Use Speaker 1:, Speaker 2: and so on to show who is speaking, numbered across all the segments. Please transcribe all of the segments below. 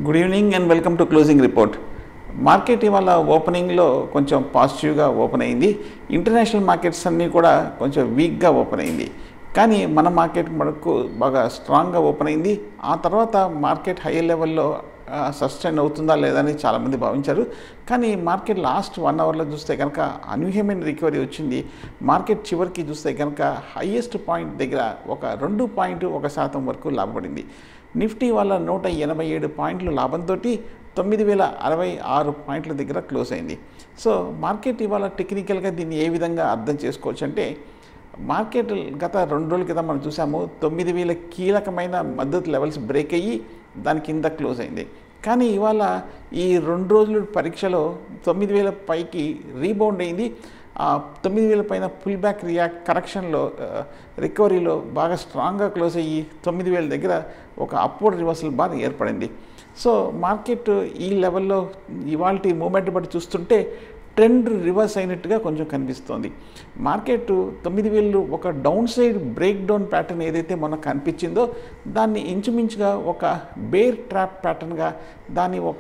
Speaker 1: good evening and welcome to closing report market ఇవాళ ఓపెనింగ్లో కొంచెం పాజిటివ్గా ఓపెన్ అయింది ఇంటర్నేషనల్ మార్కెట్స్ అన్నీ కూడా కొంచెం వీక్గా ఓపెన్ అయింది కానీ మన మార్కెట్ మనకు బాగా స్ట్రాంగ్గా ఓపెన్ అయింది ఆ తర్వాత మార్కెట్ హై లెవెల్లో సస్టైన్ అవుతుందా లేదా అని చాలామంది భావించారు కానీ మార్కెట్ లాస్ట్ వన్ అవర్లో చూస్తే కనుక అనూహ్యమైన రికవరీ వచ్చింది మార్కెట్ చివరికి చూస్తే కనుక హయ్యెస్ట్ పాయింట్ దగ్గర ఒక రెండు పాయింట్ ఒక శాతం వరకు లాభపడింది నిఫ్టీ వాళ్ళ నూట ఎనభై ఏడు పాయింట్లు లాభంతో తొమ్మిది వేల అరవై ఆరు పాయింట్ల దగ్గర క్లోజ్ అయింది సో మార్కెట్ ఇవాళ టెక్నికల్గా దీన్ని ఏ విధంగా అర్థం చేసుకోవచ్చు అంటే మార్కెట్ గత రెండు రోజుల క్రితం మనం చూసాము తొమ్మిది వేల కీలకమైన మద్దతు లెవెల్స్ బ్రేక్ అయ్యి దాని కింద క్లోజ్ అయింది కానీ ఇవాళ ఈ రెండు రోజుల పరీక్షలో తొమ్మిది వేల పైకి రీబౌండ్ అయింది ఆ తొమ్మిది వేల పైన పుల్ బ్యాక్ రియాక్ట్ కరెక్షన్లో రికవరీలో బాగా స్ట్రాంగ్గా క్లోజ్ అయ్యి తొమ్మిది వేల దగ్గర ఒక అప్వర్డ్ రివర్సల్ బార్ ఏర్పడింది సో మార్కెట్ ఈ లెవెల్లో ఇవాళ మూమెంట్ బట్టి చూస్తుంటే ట్రెండ్ రివర్స్ అయినట్టుగా కొంచెం కనిపిస్తోంది మార్కెట్ తొమ్మిది వేలు ఒక down side break down pattern ఏదైతే మనకు కనిపించిందో దాన్ని ఇంచుమించుగా ఒక బేర్ ట్రాప్ ప్యాటర్న్గా దాన్ని ఒక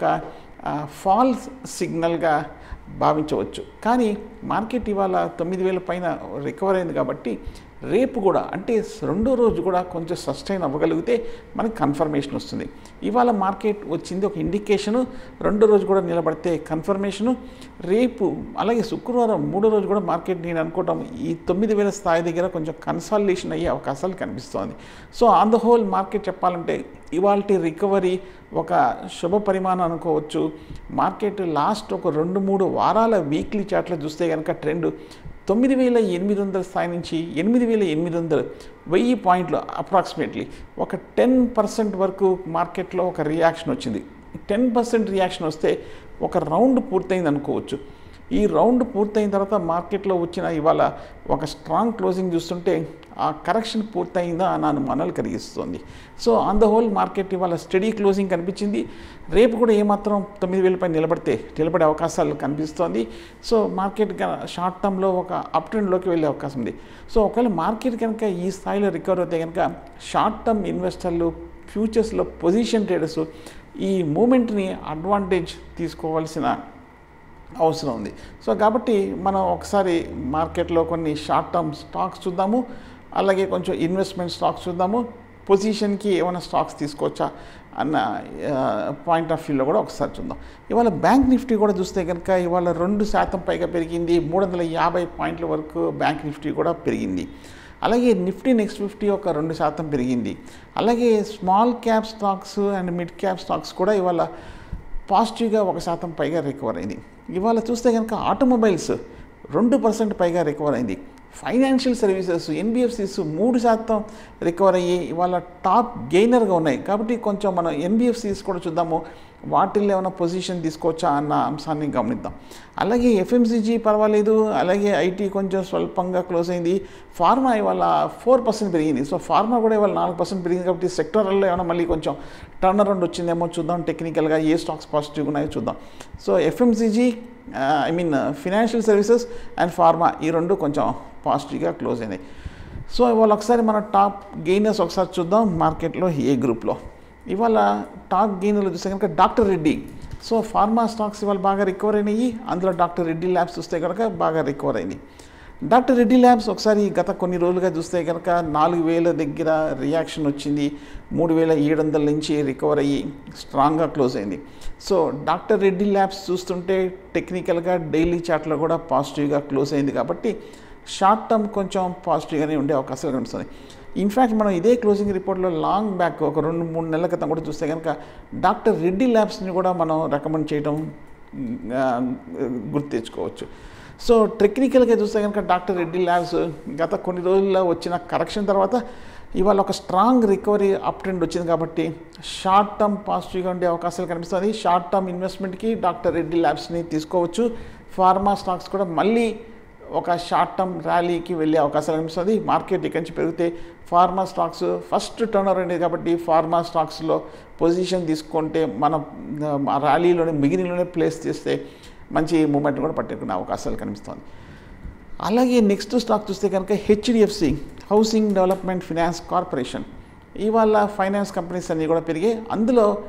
Speaker 1: ఫాల్స్ సిగ్నల్గా భావించవచ్చు కానీ మార్కెట్ ఇవాళ తొమ్మిది వేల పైన రికవర్ అయింది కాబట్టి రేపు కూడా అంటే రెండో రోజు కూడా కొంచెం సస్టైన్ అవ్వగలిగితే మనకి కన్ఫర్మేషన్ వస్తుంది ఇవాళ మార్కెట్ వచ్చింది ఒక ఇండికేషను రెండో రోజు కూడా నిలబడితే కన్ఫర్మేషను రేపు అలాగే శుక్రవారం మూడో రోజు కూడా మార్కెట్ నేను అనుకోవటం ఈ తొమ్మిది వేల స్థాయి దగ్గర కొంచెం కన్సాలిడేషన్ అయ్యే అవకాశాలు కనిపిస్తోంది so on the whole market చెప్పాలంటే ఇవాళ రికవరీ ఒక శుభ పరిమాణం అనుకోవచ్చు మార్కెట్ లాస్ట్ ఒక రెండు మూడు వారాల వీక్లీ చార్ట్లో చూస్తే కనుక ట్రెండ్ తొమ్మిది వేల ఎనిమిది వందల స్థాయి నుంచి ఎనిమిది వేల ఎనిమిది వందలు వెయ్యి పాయింట్లు అప్రాక్సిమేట్లీ ఒక టెన్ పర్సెంట్ వరకు మార్కెట్లో ఒక రియాక్షన్ వచ్చింది టెన్ పర్సెంట్ రియాక్షన్ వస్తే ఒక రౌండ్ పూర్తయింది అనుకోవచ్చు ఈ రౌండ్ పూర్తయిన తర్వాత మార్కెట్లో వచ్చిన ఇవాళ ఒక స్ట్రాంగ్ క్లోజింగ్ చూస్తుంటే ఆ కరెక్షన్ పూర్తయిందా అని అనుమానాలు కలిగిస్తుంది so on the whole market ఇవాళ స్టడీ క్లోజింగ్ కనిపించింది రేపు కూడా ఏమాత్రం తొమ్మిది వేలపై నిలబడితే నిలబడే అవకాశాలు కనిపిస్తోంది సో మార్కెట్ షార్ట్ టర్మ్లో ఒక అప్ ట్రెండ్లోకి వెళ్ళే అవకాశం ఉంది సో ఒకవేళ మార్కెట్ కనుక ఈ స్థాయిలో రికవర్ అయితే కనుక షార్ట్ టర్మ్ ఇన్వెస్టర్లు ఫ్యూచర్స్లో పొజిషన్ ట్రేడర్స్ ఈ మూమెంట్ని అడ్వాంటేజ్ తీసుకోవాల్సిన అవసరం ఉంది సో కాబట్టి మనం ఒకసారి మార్కెట్లో కొన్ని షార్ట్ టర్మ్ స్టాక్స్ చూద్దాము అలాగే కొంచెం ఇన్వెస్ట్మెంట్ స్టాక్స్ చూద్దాము పొజిషన్కి ఏమైనా స్టాక్స్ తీసుకోవచ్చా అన్న పాయింట్ ఆఫ్ వ్యూలో కూడా ఒకసారి చూద్దాం ఇవాళ బ్యాంక్ నిఫ్టీ కూడా చూస్తే కనుక ఇవాళ రెండు శాతం పైగా పెరిగింది మూడు వందల యాభై పాయింట్ల వరకు బ్యాంక్ నిఫ్టీ కూడా పెరిగింది అలాగే నిఫ్టీ నెక్స్ట్ ఫిఫ్టీ ఒక రెండు శాతం పెరిగింది అలాగే small cap stocks and mid cap stocks కూడా ఇవాళ పాజిటివ్గా ఒక శాతం పైగా రికవర్ అయింది ఇవాళ చూస్తే కనుక ఆటోమొబైల్స్ రెండు పర్సెంట్ పైగా రికవర్ అయింది ఫైనాన్షియల్ సర్వీసెస్ ఎన్బిఎఫ్సిస్ మూడు శాతం రికవర్ అయ్యి ఇవాళ టాప్ గెయినర్గా ఉన్నాయి కాబట్టి కొంచెం మనం ఎన్బిఎఫ్సిస్ కూడా చూద్దాము వాటిల్లో ఏమైనా పొజిషన్ తీసుకోవచ్చా అన్న అంశాన్ని గమనిద్దాం అలాగే ఎఫ్ఎంసీజీ పర్వాలేదు అలాగే ఐటీ కొంచెం స్వల్పంగా క్లోజ్ అయింది ఫార్మా ఇవాళ ఫోర్ పర్సెంట్ పెరిగింది సో ఫార్మా కూడా ఇవాళ నాలుగు పర్సెంట్ పెరిగింది కాబట్టి సెక్టర్లో ఏమైనా మళ్ళీ కొంచెం టర్న్ అరౌండ్ వచ్చిందేమో చూద్దాం టెక్నికల్గా ఏ స్టాక్స్ పాజిటివ్గా ఉన్నాయో చూద్దాం so FMCG I mean financial services and pharma ఈ రెండు కొంచెం పాజిటివ్గా క్లోజ్ అయినాయి సో ఇవాళ ఒకసారి మన టాప్ గెయినర్స్ ఒకసారి చూద్దాం మార్కెట్లో ఏ గ్రూప్లో ఇవాళ టాప్ గెయినర్లు చూస్తే కనుక doctor Reddy so pharma stocks ఇవాళ బాగా రికవర్ అయినాయి అందులో డాక్టర్ రెడ్డి ల్యాబ్స్ చూస్తే కనుక బాగా రికవర్ అయింది డాక్టర్ రెడ్డి ల్యాబ్స్ ఒకసారి గత కొన్ని రోజులుగా చూస్తే కనుక నాలుగు వేల దగ్గర రియాక్షన్ వచ్చింది మూడు వేల ఏడు వందల నుంచి రికవర్ అయ్యి స్ట్రాంగ్గా క్లోజ్ అయింది సో డాక్టర్ రెడ్డి ల్యాబ్స్ చూస్తుంటే టెక్నికల్గా డైలీ చార్ట్లో కూడా పాజిటివ్గా క్లోజ్ అయింది కాబట్టి షార్ట్ టర్మ్ కొంచెం పాజిటివ్గానే ఉండే అవకాశాలు కనిపిస్తుంది ఇన్ఫ్యాక్ట్ మనం ఇదే క్లోజింగ్ రిపోర్ట్లో లాంగ్ బ్యాక్ ఒక రెండు మూడు నెలల క్రితం కూడా చూస్తే కనుక డాక్టర్ రెడ్డి ల్యాబ్స్ని కూడా మనం రికమెండ్ చేయడం గుర్తు తెచ్చుకోవచ్చు సో టెక్నికల్గా చూస్తే కనుక డాక్టర్ రెడ్డి ల్యాబ్స్ గత కొన్ని రోజుల్లో వచ్చిన కరెక్షన్ తర్వాత ఇవాళ ఒక స్ట్రాంగ్ రికవరీ అప్ ట్రెండ్ వచ్చింది కాబట్టి షార్ట్ టర్మ్ పాజిటివ్గా ఉండే అవకాశాలు కనిపిస్తుంది షార్ట్ టర్మ్ ఇన్వెస్ట్మెంట్కి డాక్టర్ రెడ్డి ల్యాబ్స్ని తీసుకోవచ్చు ఫార్మా స్టాక్స్ కూడా మళ్ళీ ఒక షార్ట్ టర్మ్ ర్యాలీకి వెళ్ళే అవకాశాలు కనిపిస్తుంది మార్కెట్ ఇక్కడి నుంచి పెరిగితే pharma stocks first turn over అనేది కాబట్టి ఫార్మా స్టాక్స్లో పొజిషన్ తీసుకుంటే మనం ఆ ర్యాలీలోనే మిగిలిలోనే ప్లేస్ చేస్తే మంచి మూమెంట్ కూడా పట్టుకునే అవకాశాలు కనిపిస్తుంది అలాగే నెక్స్ట్ స్టాక్ చూస్తే కనుక HDFC housing development finance corporation ఇవాళ ఫైనాన్స్ కంపెనీస్ అన్నీ కూడా పెరిగాయి అందులో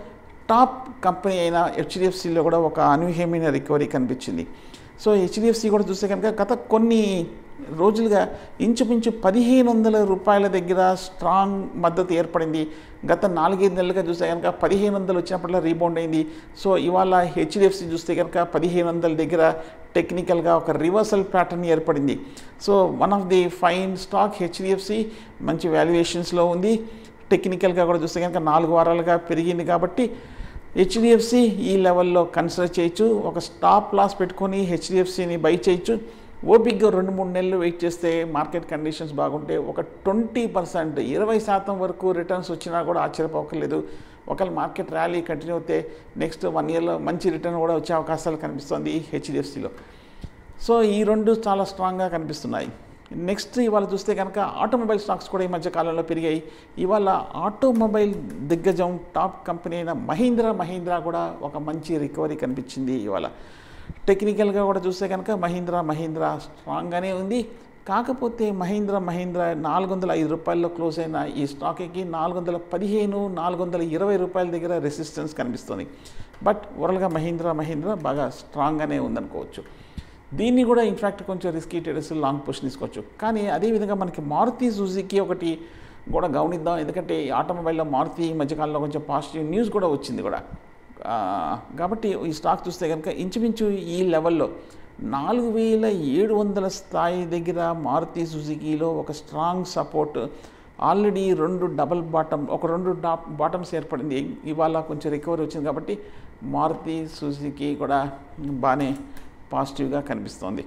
Speaker 1: టాప్ కంపెనీ అయిన హెచ్డిఎఫ్సిలో కూడా ఒక అనూహ్యమైన రికవరీ కనిపించింది సో హెచ్డిఎఫ్సి కూడా చూస్తే కనుక గత కొన్ని రోజులుగా ఇంచుమించు పదిహేను వందల రూపాయల దగ్గర స్ట్రాంగ్ మద్దతు ఏర్పడింది గత నాలుగైదు నెలలుగా చూస్తే కనుక పదిహేను వందలు వచ్చినప్పట్లో రీబౌండ్ అయింది సో ఇవాళ హెచ్డిఎఫ్సి చూస్తే కనుక పదిహేను వందల దగ్గర టెక్నికల్గా ఒక రివర్సల్ ప్యాటర్న్ ఏర్పడింది so one of the fine stock HDFC మంచి వాల్యుయేషన్స్లో ఉంది టెక్నికల్గా కూడా చూస్తే కనుక నాలుగు వారాలుగా పెరిగింది కాబట్టి హెచ్డిఎఫ్సి ఈ లెవెల్లో కన్సిడర్ చేయొచ్చు ఒక స్టాప్ లాస్ పెట్టుకొని హెచ్డిఎఫ్సిని బై చేయొచ్చు ఓపిక్గా రెండు మూడు నెలలు వెయిట్ చేస్తే మార్కెట్ కండిషన్స్ బాగుంటే ఒక ట్వంటీ పర్సెంట్ ఇరవై శాతం వరకు రిటర్న్స్ వచ్చినా కూడా ఆశ్చర్యపోకలేదు ఒకవేళ మార్కెట్ ర్యాలీ కంటిన్యూ అయితే నెక్స్ట్ వన్ ఇయర్లో మంచి రిటర్న్ కూడా వచ్చే అవకాశాలు కనిపిస్తుంది హెచ్డిఎఫ్సిలో సో ఈ రెండు చాలా స్ట్రాంగ్గా కనిపిస్తున్నాయి నెక్స్ట్ ఇవాళ చూస్తే కనుక ఆటోమొబైల్ స్టాక్స్ కూడా ఈ మధ్య కాలంలో పెరిగాయి ఇవాళ ఆటోమొబైల్ దిగ్గజం టాప్ కంపెనీ అయిన మహీంద్రా మహీంద్రా కూడా ఒక మంచి రికవరీ కనిపించింది ఇవాళ టెక్నికల్గా కూడా చూస్తే కనుక మహీంద్రా మహీంద్రా స్ట్రాంగ్గానే ఉంది కాకపోతే మహీంద్రా మహీంద్రా నాలుగు వందల ఐదు రూపాయల్లో క్లోజ్ అయిన ఈ స్టాక్కి నాలుగు వందల పదిహేను నాలుగు వందల ఇరవై రూపాయల దగ్గర రెసిస్టెన్స్ కనిపిస్తుంది బట్ ఓవరాల్గా మహీంద్రా మహీంద్రా బాగా స్ట్రాంగ్గానే ఉందనుకోవచ్చు దీన్ని కూడా ఇన్ఫ్యాక్ట్ కొంచెం రిస్కీ ట్రేడర్స్ లాంగ్ పొజిషన్ తీసుకోవచ్చు కానీ అదేవిధంగా మనకి మారుతి సుజుకి ఒకటి కూడా గమనిద్దాం ఎందుకంటే ఈ ఆటోమొబైల్లో మారుతి ఈ మధ్యకాలంలో కొంచెం పాజిటివ్ న్యూస్ కూడా వచ్చింది కూడా ఆ, కాబట్టి ఈ స్టాక్ చూస్తే కనుక ఇంచుమించు ఈ లెవెల్లో నాలుగు వేల ఏడు వందల స్థాయి దగ్గర మారుతి సుజుకీలో ఒక స్ట్రాంగ్ సపోర్ట్ ఆల్రెడీ రెండు డబల్ బాటమ్ ఒక రెండు డాప్ బాటమ్స్ ఏర్పడింది ఇవాళ కొంచెం రికవరీ వచ్చింది కాబట్టి మారుతి సుజుకి కూడా బాగానే పాజిటివ్గా కనిపిస్తోంది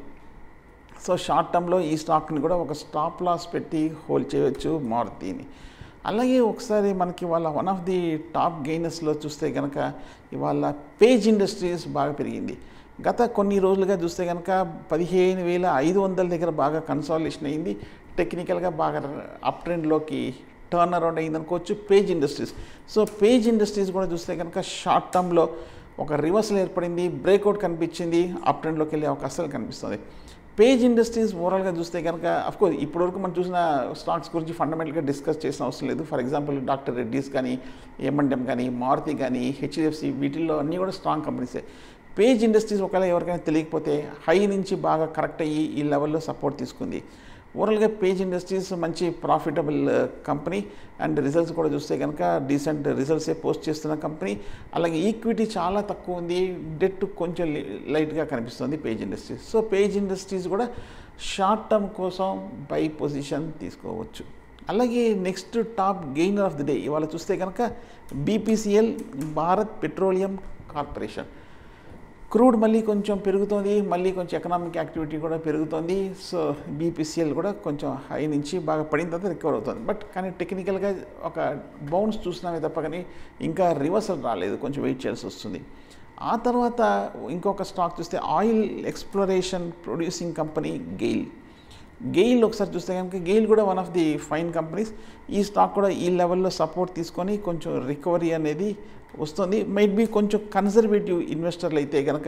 Speaker 1: సో షార్ట్ టర్మ్లో ఈ స్టాక్ని కూడా ఒక స్టాప్ లాస్ పెట్టి హోల్డ్ చేయవచ్చు మారుతిని అలాగే ఒకసారి మనకి ఇవాళ వన్ ఆఫ్ ది టాప్ గెయినర్స్లో చూస్తే కనుక ఇవాళ పేజ్ ఇండస్ట్రీస్ బాగా పెరిగింది గత కొన్ని రోజులుగా చూస్తే కనుక పదిహేను వేల ఐదు వందల దగ్గర బాగా కన్సాలిడేషన్ అయింది టెక్నికల్గా బాగా అప్ ట్రెండ్లోకి టర్న్ అరౌండ్ అయింది అనుకోవచ్చు Page industries so Page industries కూడా చూస్తే కనుక షార్ట్ టర్మ్లో ఒక రివర్సల్ ఏర్పడింది బ్రేక్అవుట్ కనిపించింది అప్ ట్రెండ్లోకి వెళ్ళే అవకాశాలు కనిపిస్తుంది పేజ్ ఇండస్ట్రీస్ ఓవరాల్గా చూస్తే కనుక అఫ్కోర్స్ ఇప్పటివరకు మనం చూసిన స్టాక్స్ గురించి ఫండమెంటల్గా డిస్కస్ చేసిన అవసరం లేదు ఫర్ ఎగ్జాంపుల్ డాక్టర్ రెడ్డీస్ కానీ ఎంఎండ్ఎం కానీ మారుతి కానీ హెచ్డిఎఫ్సి వీటిల్లో అన్నీ కూడా స్ట్రాంగ్ కంపెనీసే పేజ్ ఇండస్ట్రీస్ ఒకవేళ ఎవరికైనా తెలియకపోతే హై నుంచి బాగా కరెక్ట్ అయ్యి ఈ లెవెల్లో సపోర్ట్ తీసుకుంది ఓవరాల్గా పేజ్ ఇండస్ట్రీస్ మంచి ప్రాఫిటబుల్ కంపెనీ అండ్ రిజల్ట్స్ కూడా చూస్తే కనుక డీసెంట్ రిజల్ట్సే పోస్ట్ చేస్తున్న కంపెనీ అలాగే ఈక్విటీ చాలా తక్కువ ఉంది డెట్ కొంచెం లైట్గా కనిపిస్తుంది Page industries so Page industries కూడా షార్ట్ టర్మ్ కోసం బై పొజిషన్ తీసుకోవచ్చు అలాగే next top gainer of the day ఇవాళ చూస్తే కనుక BPCL Bharat petroleum corporation crude మళ్ళీ కొంచెం పెరుగుతోంది మళ్ళీ కొంచెం ఎకనామిక్ యాక్టివిటీ కూడా పెరుగుతోంది సో బీపీసీఎల్ కూడా కొంచెం హై నుంచి బాగా పడిన తర్వాత రికవర్ అవుతుంది బట్ కానీ టెక్నికల్గా ఒక బౌన్స్ చూసినామే తప్ప కానీ ఇంకా రివర్సల్ రాలేదు కొంచెం వెయిట్ చేయాల్సి వస్తుంది ఆ తర్వాత ఇంకొక స్టాక్ చూస్తే oil exploration producing company GAIL GAIL ఒకసారి చూస్తే కనుక గెయిల్ కూడా one of the fine companies ఈ స్టాక్ కూడా ఈ లెవెల్లో సపోర్ట్ తీసుకొని కొంచెం రికవరీ అనేది వస్తుంది మైట్ బి కొంచెం కన్జర్వేటివ్ ఇన్వెస్టర్లు అయితే కనుక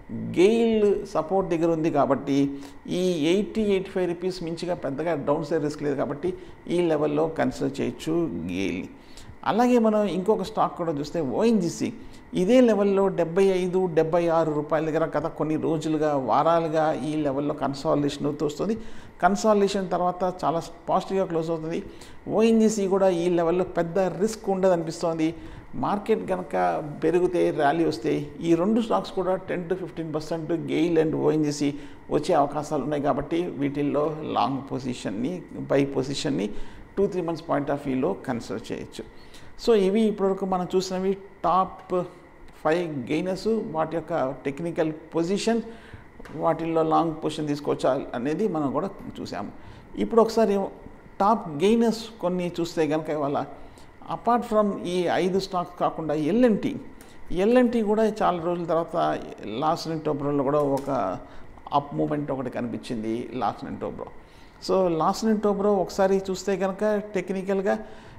Speaker 1: గెయిల్ సపోర్ట్ దగ్గర ఉంది కాబట్టి ఈ ఎయిటీ ఎయిటీ ఫైవ్ రూపీస్ మించిగా పెద్దగా డౌన్ సైడ్ రిస్క్ లేదు కాబట్టి ఈ లెవెల్లో కన్సిడర్ చేయొచ్చు గెయిల్ని అలాగే మనం ఇంకొక స్టాక్ కూడా చూస్తే ఓఎన్జీసీ ఇదే లెవెల్లో డెబ్బై ఐదు డెబ్బై ఆరు రూపాయల దగ్గర గత కొన్ని రోజులుగా వారాలుగా ఈ లెవెల్లో కన్సాలిడేషన్ అవుతూ వస్తుంది కన్సాలిడేషన్ తర్వాత చాలా పాజిటివ్గా క్లోజ్ అవుతుంది ఓఎన్జీసీ కూడా ఈ లెవెల్లో పెద్ద రిస్క్ ఉండదు అనిపిస్తోంది మార్కెట్ కనుక పెరిగితే ర్యాలీ వస్తే ఈ రెండు స్టాక్స్ కూడా ten to fifteen percent GAIL and ONGC వచ్చే అవకాశాలు ఉన్నాయి కాబట్టి వీటిల్లో లాంగ్ పొజిషన్ని బై పొజిషన్ని two three months point of వ్యూలో కన్సిడర్ చేయొచ్చు సో ఇవి ఇప్పటివరకు మనం చూసినవి టాప్ ఫైవ్ గెయినర్స్ వాటి యొక్క టెక్నికల్ పొజిషన్ వాటిల్లో లాంగ్ పొజిషన్ తీసుకోవచ్చా అనేది మనం కూడా చూసాము ఇప్పుడు ఒకసారి టాప్ గెయినర్స్ కొన్ని చూస్తే కనుక ఇవాళ అపార్ట్ ఫ్రమ్ ఈ ఐదు స్టాక్స్ కాకుండా ఎల్ఎన్టీ ఎల్ఎన్టీ కూడా చాలా రోజుల తర్వాత లాస్ట్ నింటోబ్రోలో కూడా ఒక అప్ మూమెంట్ ఒకటి కనిపించింది లాస్ట్ నింటోబ్రో సో లాస్ట్ నింటోబ్రో ఒకసారి చూస్తే కనుక టెక్నికల్గా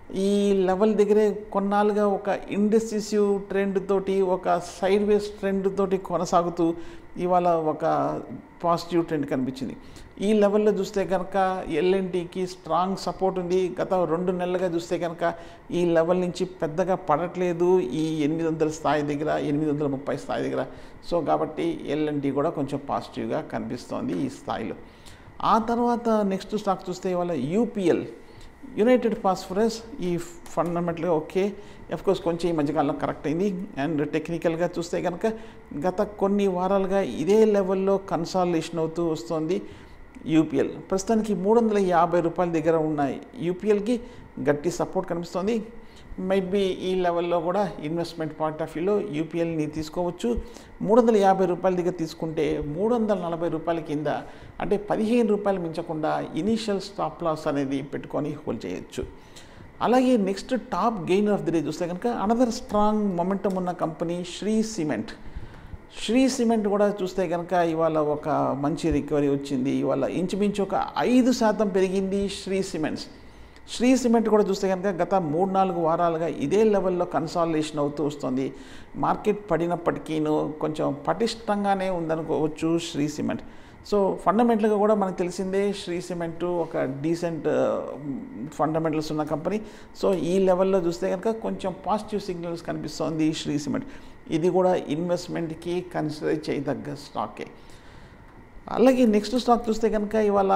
Speaker 1: ఈ లెవెల్ దగ్గరే కొన్నాళ్ళుగా ఒక ఇండెసిసివ్ ట్రెండ్ తోటి ఒక సైడ్ వేస్ ట్రెండ్ తోటి కొనసాగుతూ ఇవాళ ఒక పాజిటివ్ ట్రెండ్ కనిపించింది ఈ లెవెల్లో చూస్తే కనుక ఎల్ఎన్టీకి స్ట్రాంగ్ సపోర్ట్ ఉంది గత రెండు నెలలుగా చూస్తే కనుక ఈ లెవెల్ నుంచి పెద్దగా పడట్లేదు ఈ ఎనిమిది వందల స్థాయి దగ్గర ఎనిమిది వందల ముప్పై స్థాయి దగ్గర సో కాబట్టి ఎల్ఎన్టీ కూడా కొంచెం పాజిటివ్గా కనిపిస్తోంది ఈ స్థాయిలో ఆ తర్వాత నెక్స్ట్ స్టాక్ చూస్తే ఇవాళ యూపీఎల్ యునైటెడ్ ఫాస్ఫరస్ ఈ ఫండమెంటల్గా ఓకే కోర్స్ కొంచెం ఈ మధ్యకాలంలో కరెక్ట్ అయింది అండ్ టెక్నికల్గా చూస్తే కనుక గత కొన్ని వారాలుగా ఇదే లెవెల్లో కన్సాలిడేషన్ అవుతూ వస్తుంది యూపీఎల్ ప్రస్తుతానికి మూడు వందల యాభై రూపాయల దగ్గర ఉన్నాయి యూపీఎల్కి గట్టి సపోర్ట్ కనిపిస్తుంది మైట్ బి ఈ లెవెల్లో కూడా ఇన్వెస్ట్మెంట్ పాయింట్ ఆఫ్ వ్యూలో యూపీఎల్ని తీసుకోవచ్చు మూడు వందల యాభై రూపాయల దగ్గర తీసుకుంటే మూడు వందల నలభై రూపాయల కింద అంటే పదిహేను రూపాయలు మించకుండా ఇనీషియల్ స్టాప్ లాస్ అనేది పెట్టుకొని హోల్డ్ చేయొచ్చు అలాగే next top gainer of the day చూస్తే కనుక అనదర్ స్ట్రాంగ్ మొమెంటం ఉన్న company Shree cement Shree cement కూడా చూస్తే కనుక ఇవాళ ఒక మంచి రికవరీ వచ్చింది ఇవాళ ఇంచుమించు ఒక ఐదు శాతం పెరిగింది శ్రీ సిమెంట్స్ శ్రీ సిమెంట్ కూడా చూస్తే కనుక గత మూడు నాలుగు వారాలుగా ఇదే లెవెల్లో కన్సాలిడేషన్ అవుతూ వస్తుంది మార్కెట్ పడినప్పటికీను కొంచెం పటిష్టంగానే ఉందనుకోవచ్చు శ్రీ సిమెంట్ సో ఫండమెంటల్గా కూడా మనకు తెలిసిందే శ్రీ సిమెంట్ ఒక డీసెంట్ ఫండమెంటల్స్ ఉన్న కంపెనీ సో ఈ లెవెల్లో చూస్తే కనుక కొంచెం పాజిటివ్ సిగ్నల్స్ కనిపిస్తోంది శ్రీ సిమెంట్ ఇది కూడా ఇన్వెస్ట్మెంట్కి కన్సిడర్ చేయదగ్గ స్టాకే అలాగే నెక్స్ట్ స్టాక్ చూస్తే కనుక ఇవాళ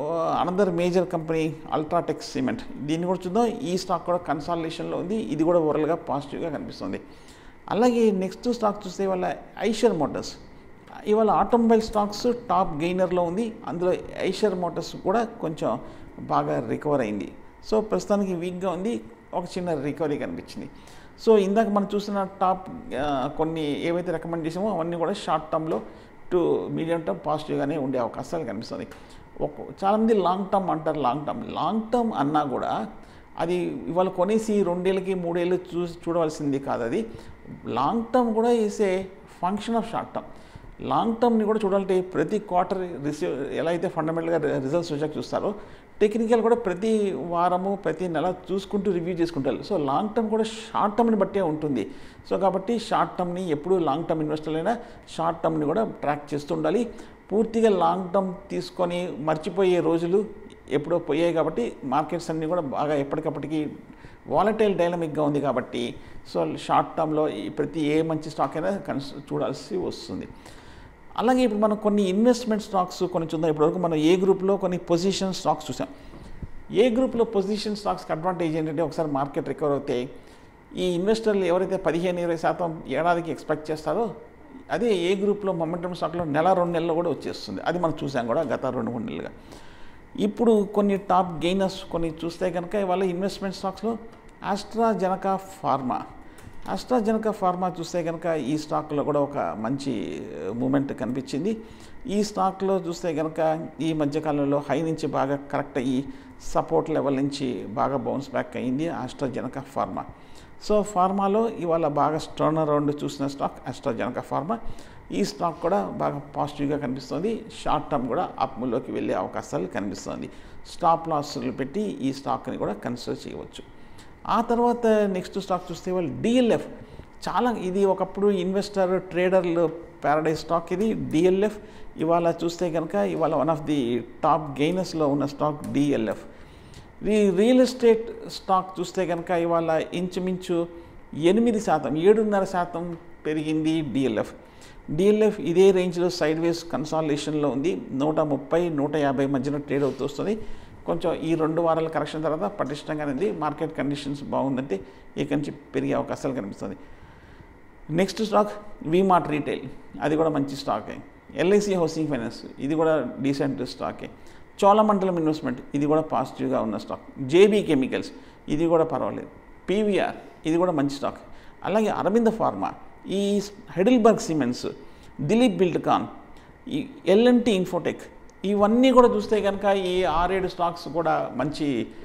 Speaker 1: another major company UltraTech cement దీన్ని కూడా చూద్దాం ఈ స్టాక్ కూడా కన్సాలిడేషన్లో ఉంది ఇది కూడా ఓవరాల్గా పాజిటివ్గా కనిపిస్తుంది అలాగే నెక్స్ట్ స్టాక్ చూస్తే ఇవాళ ఐషర్ మోటార్స్ ఇవాళ ఆటోమొబైల్ స్టాక్స్ టాప్ గెయినర్లో ఉంది అందులో ఐషర్ మోటార్స్ కూడా కొంచెం బాగా రికవర్ అయింది సో ప్రస్తుతానికి వీక్గా ఉంది ఒక చిన్న రికవరీ కనిపించింది సో ఇందాక మనం చూసిన టాప్ కొన్ని ఏవైతే రికమెండ్ చేసామో అవన్నీ కూడా షార్ట్ టర్మ్లో టు మీడియం టర్మ్ పాజిటివ్గానే ఉండే అవకాశాలు కనిపిస్తుంది ఒక చాలామంది లాంగ్ టర్మ్ అంటారు లాంగ్ టర్మ్ లాంగ్ టర్మ్ అన్నా కూడా అది ఇవాళ కొనేసి రెండేళ్ళకి మూడేళ్ళు చూసి చూడవలసింది కాదు అది లాంగ్ టర్మ్ కూడా is a function of short term long టర్మ్ని కూడా చూడాలంటే ప్రతి క్వార్టర్ రిసీవ్ ఎలా అయితే ఫండమెంటల్గా రిజల్ట్స్ వచ్చాక చూస్తారో టెక్నికల్ కూడా ప్రతి వారము ప్రతి నెల చూసుకుంటూ రివ్యూ చేసుకుంటారు సో లాంగ్ టర్మ్ కూడా షార్ట్ టర్మ్ని బట్టే ఉంటుంది సో కాబట్టి షార్ట్ టర్మ్ని ఎప్పుడు లాంగ్ టర్మ్ ఇన్వెస్టర్లైనా షార్ట్ టర్మ్ని కూడా ట్రాక్ చేస్తూ ఉండాలి పూర్తిగా లాంగ్ టర్మ్ తీసుకొని మర్చిపోయే రోజులు ఎప్పుడో పోయాయి కాబట్టి మార్కెట్స్ అన్నీ కూడా బాగా ఎప్పటికప్పటికి వాలటైల్ డైనమిక్గా ఉంది కాబట్టి సో షార్ట్ టర్మ్లో ప్రతి ఏ మంచి స్టాక్ అయినా కన్స్ చూడాల్సి వస్తుంది అలాగే ఇప్పుడు మనం కొన్ని ఇన్వెస్ట్మెంట్ స్టాక్స్ కొన్ని చూద్దాం ఇప్పటివరకు మనం ఏ గ్రూప్లో కొన్ని పొజిషన్ స్టాక్స్ చూసాం ఏ గ్రూప్లో పొజిషన్ స్టాక్స్కి అడ్వాంటేజ్ ఏంటంటే ఒకసారి మార్కెట్ రికవర్ అవుతే ఈ ఇన్వెస్టర్లు ఎవరైతే పదిహేను ఇరవై శాతం ఏడాదికి ఎక్స్పెక్ట్ చేస్తారో అదే ఏ గ్రూప్లో మొమెంటమ్ స్టాక్లో నెల రెండు నెలలు కూడా వచ్చేస్తుంది అది మనం చూసాం కూడా గత రెండు మూడు నెలలుగా ఇప్పుడు కొన్ని టాప్ గెయినర్స్ కొన్ని చూస్తే కనుక ఇవాళ ఇన్వెస్ట్మెంట్ స్టాక్స్లో ఆస్ట్రాజెనకా ఫార్మా ఆస్ట్రాజెనకా ఫార్మా చూస్తే కనుక ఈ స్టాక్లో కూడా ఒక మంచి మూమెంట్ కనిపించింది ఈ స్టాక్లో చూస్తే కనుక ఈ మధ్యకాలంలో హై నుంచి బాగా కరెక్ట్ అయ్యి సపోర్ట్ లెవెల్ నుంచి బాగా బౌన్స్ బ్యాక్ అయ్యింది ఆస్ట్రాజెనకా ఫార్మా సో ఫార్మాలో ఇవాళ బాగా స్టర్న్ అరౌండ్ చూసిన స్టాక్ ఆస్ట్రాజెనకా ఫార్మా ఈ స్టాక్ కూడా బాగా పాజిటివ్గా కనిపిస్తుంది షార్ట్ టర్మ్ కూడా అప్లోకి వెళ్ళే అవకాశాలు కనిపిస్తుంది స్టాప్ లాస్లు పెట్టి ఈ స్టాక్ని కూడా కన్సిడర్ చేయవచ్చు ఆ తర్వాత నెక్స్ట్ స్టాక్ చూస్తే వాళ్ళు డిఎల్ఎఫ్ చాలా ఇది ఒకప్పుడు ఇన్వెస్టర్ ట్రేడర్లు ప్యారడైజ్ స్టాక్ ఇది డిఎల్ఎఫ్ ఇవాళ చూస్తే కనుక ఇవాళ వన్ ఆఫ్ ది టాప్ గెయినర్స్లో ఉన్న స్టాక్ డిఎల్ఎఫ్ ఈ రియల్ ఎస్టేట్ స్టాక్ చూస్తే కనుక ఇవాళ ఇంచుమించు ఎనిమిది శాతం ఏడున్నర శాతం పెరిగింది డిఎల్ఎఫ్ డిఎల్ఎఫ్ ఇదే రేంజ్లో సైడ్ వేస్ కన్సాలిడేషన్లో ఉంది నూట ముప్పై నూట యాభై మధ్యన ట్రేడ్ అవుతూ వస్తుంది కొంచెం ఈ రెండు వారాల కరెక్షన్ తర్వాత పటిష్టంగానే ఉంది మార్కెట్ కండిషన్స్ బాగుందంటే ఇక నుంచి పెరిగే అవకాశాలు కనిపిస్తుంది నెక్స్ట్ స్టాక్ వీమార్ట్ రీటైల్ అది కూడా మంచి స్టాకే ఎల్ఐసి హౌసింగ్ ఫైనాన్స్ ఇది కూడా డీసెంట్ స్టాకే చోళమండలం ఇన్వెస్ట్మెంట్ ఇది కూడా పాజిటివ్గా ఉన్న స్టాక్ జేబీ కెమికల్స్ ఇది కూడా పర్వాలేదు పీవీఆర్ ఇది కూడా మంచి స్టాక్ అలాగే అరవింద ఫార్మా ఈ హెడిల్బర్గ్ సిమెంట్స్ దిలీప్ బిల్డ్కాన్ ఈ ఎల్ఎన్టీ ఇన్ఫోటెక్ ఇవన్నీ కూడా చూస్తే కనుక ఈ ఆరేడు స్టాక్స్ కూడా మంచి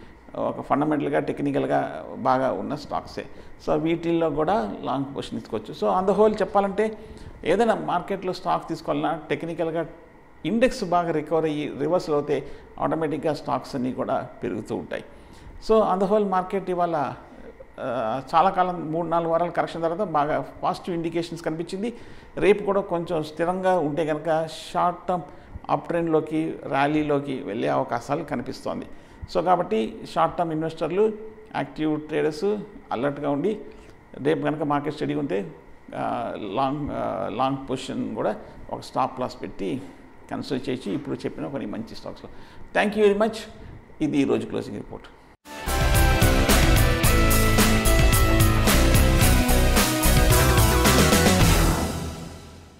Speaker 1: ఒక ఫండమెంటల్గా టెక్నికల్గా బాగా ఉన్న స్టాక్సే సో వీటిల్లో కూడా లాంగ్ పొజిషన్ తీసుకోవచ్చు సో ఆన్ ద హోల్ చెప్పాలంటే ఏదైనా మార్కెట్లో స్టాక్ తీసుకోవాలన్నా టెక్నికల్గా ఇండెక్స్ బాగా రికవర్ అయ్యి రివర్సల్ అవుతే ఆటోమేటిక్గా స్టాక్స్ అన్నీ కూడా పెరుగుతూ ఉంటాయి so on the whole market ఇవాళ ఆ, చాలా కాలం మూడు నాలుగు వారాల కరెక్షన్ తర్వాత బాగా పాజిటివ్ ఇండికేషన్స్ కనిపించింది రేపు కూడా కొంచెం స్థిరంగా ఉంటే కనుక షార్ట్ టర్మ్ అప్ ట్రెండ్లోకి ర్యాలీలోకి వెళ్ళే అవకాశాలు కనిపిస్తోంది సో కాబట్టి షార్ట్ టర్మ్ ఇన్వెస్టర్లు యాక్టివ్ ట్రేడర్స్ అలర్ట్గా ఉండి రేపు కనుక మార్కెట్ స్టడీ ఉంటే ఆ, లాంగ్ ఆ, లాంగ్ పొజిషన్ కూడా ఒక స్టాప్ లాస్ పెట్టి కన్సిడర్ చేసి ఇప్పుడు చెప్పిన కొన్ని మంచి స్టాక్స్లో థ్యాంక్ యూ వెరీ మచ్ ఇది ఈరోజు క్లోజింగ్ రిపోర్ట్